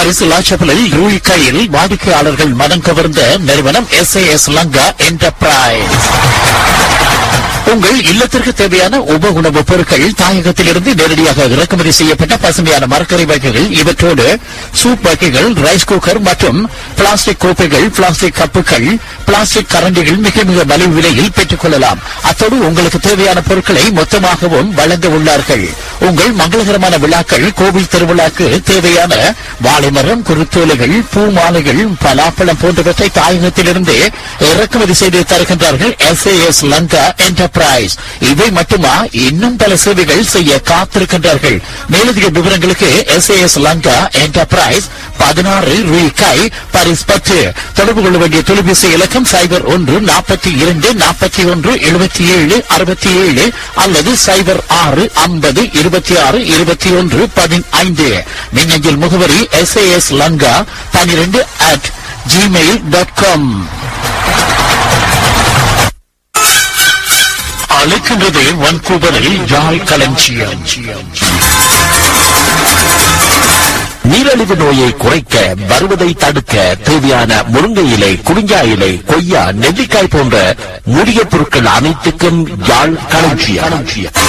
S லாச்சபலில் யூழிக்கையில் வாடிக்கையாளர்கள் மனம் கவர்ந்த நிறுவனம் எஸ் எஸ் லங்கா என்டர்பிரைஸ் உங்கள் இல்லத்திற்கு தேவையான உப உணவுப் பொருட்கள் தாயகத்திலிருந்து நேரடியாக இறக்குமதி செய்யப்பட்ட பசுமையான மரக்கறி வகைகள் இவற்றோடு சூப் வகைகள் ரைஸ் குக்கர் மற்றும் பிளாஸ்டிக் கோப்பைகள் பிளாஸ்டிக் கப்புகள் பிளாஸ்டிக் கரண்டிகள் மிக மிக மலிவு விலையில் பெற்றுக் கொள்ளலாம் அத்தோடு உங்களுக்கு தேவையான பொருட்களை மொத்தமாகவும் வழங்க உள்ளார்கள் உங்கள் மங்களகரமான விழாக்கள் கோவில் திருவிழாக்கு தேவையான வாழைமரம் குருத்தோலைகள் பூ மாலைகள் பலாப்பழம் போன்றவற்றை தாயகத்திலிருந்து இறக்குமதி செய்து தருகின்றார்கள் எஸ் எஸ் லங்கா என்டர்பிரைஸ் இவை மட்டுமா இன்னும் பல சேவைகள் செய்ய காத்திருக்கின்றார்கள் மேலதிக விவரங்களுக்கு எஸ் எஸ் லங்கா என்டர்பிரைஸ் பதினாறு ரூபாய் பரிஸ் பத்து தொடர்பு கொள்ள வேண்டிய தொலைபேசி இலக்கம் சைபர் ஒன்று நாற்பத்தி இரண்டு நாற்பத்தி ஒன்று எழுபத்தி ஏழு அறுபத்தி ஏழு அல்லது சைபர் ஆறு ஐம்பது இருபத்தி ஆறு இருபத்தி ஒன்று பதினைந்து மின்னஞ்சல் முகவரி எஸ் எஸ் லங்கா பனிரெண்டு அட் ஜிமெயில் டாட் காம் அழைக்கின்றது வன்கூவரில் யாழ் களஞ்சியம் நீரழிவு நோயை குறைக்க வருவதை தடுக்க தேவையான முருங்கை இலை குறிஞ்சா இலை கொய்யா நெல்லிக்காய் போன்ற மூலிகை பொருட்கள் அனைத்துக்கும் யாழ் களஞ்சியம்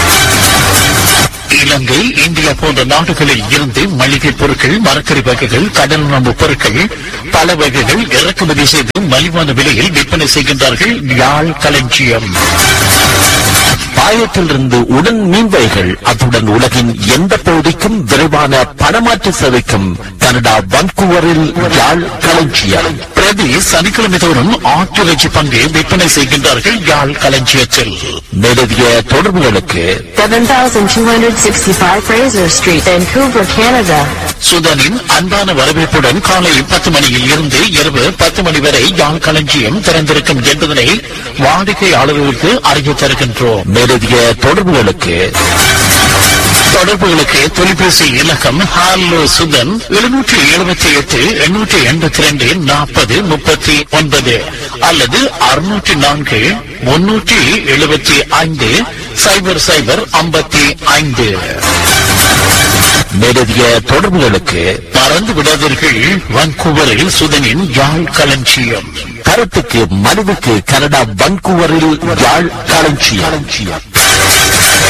இலங்கை இந்தியா போன்ற நாடுகளில் இருந்து மளிகை பொருட்கள் மரக்கறி வகைகள் கடல் உணவு பொருட்கள் பல வகைகள் இறக்குமதி செய்து மலிவான விலையில் விற்பனை செய்கின்றார்கள் யாழ் களஞ்சியம் பாயத்திலிருந்து உடன் மீன்வைகள் அத்துடன் உலகின் எந்த பகுதிக்கும் விரைவான பணமாற்று சேவைக்கும் கனடா வன்கூவரில் யாழ் களஞ்சியம் பிரதி சனிக்கிழமை தோறும் ஆட்டிறைச்சி பங்கு விற்பனை செய்கின்றார்கள் யாழ் களஞ்சியத்தில் மேலதிக தொடர்புகளுக்கு 7265 Fraser Street, Vancouver, Canada. சுதனின் அன்பான வரவேற்புடன் காலை பத்து மணியில் இருந்து இரவு பத்து மணி வரை யாழ் களஞ்சியம் திறந்திருக்கும் என்பதனை வாடிக்கையாளர்களுக்கு அறிய தருகின்றோம் மேலதிக தொடர்புகளுக்கு தொடர்புகளுக்கு தொலைபேசி இலக்கம் ஹாலோ சுதன் எழுநூற்றி எழுபத்தி எட்டு எண்ணூற்றி எண்பத்தி ரெண்டு நாற்பது முப்பத்தி ஒன்பது அல்லது அறுநூற்றி நான்கு முன்னூற்றி எழுபத்தி ஐந்து சைபர் சைபர் ஐம்பத்தி ஐந்து மேலதிக தொடர்புகளுக்கு மறந்து விடாதீர்கள் வான்கூவரில் சுதனின் யாழ் களஞ்சியம் கருத்துக்கு மனுவுக்கு கனடா வன்கூவரில் யாழ் களஞ்சியம்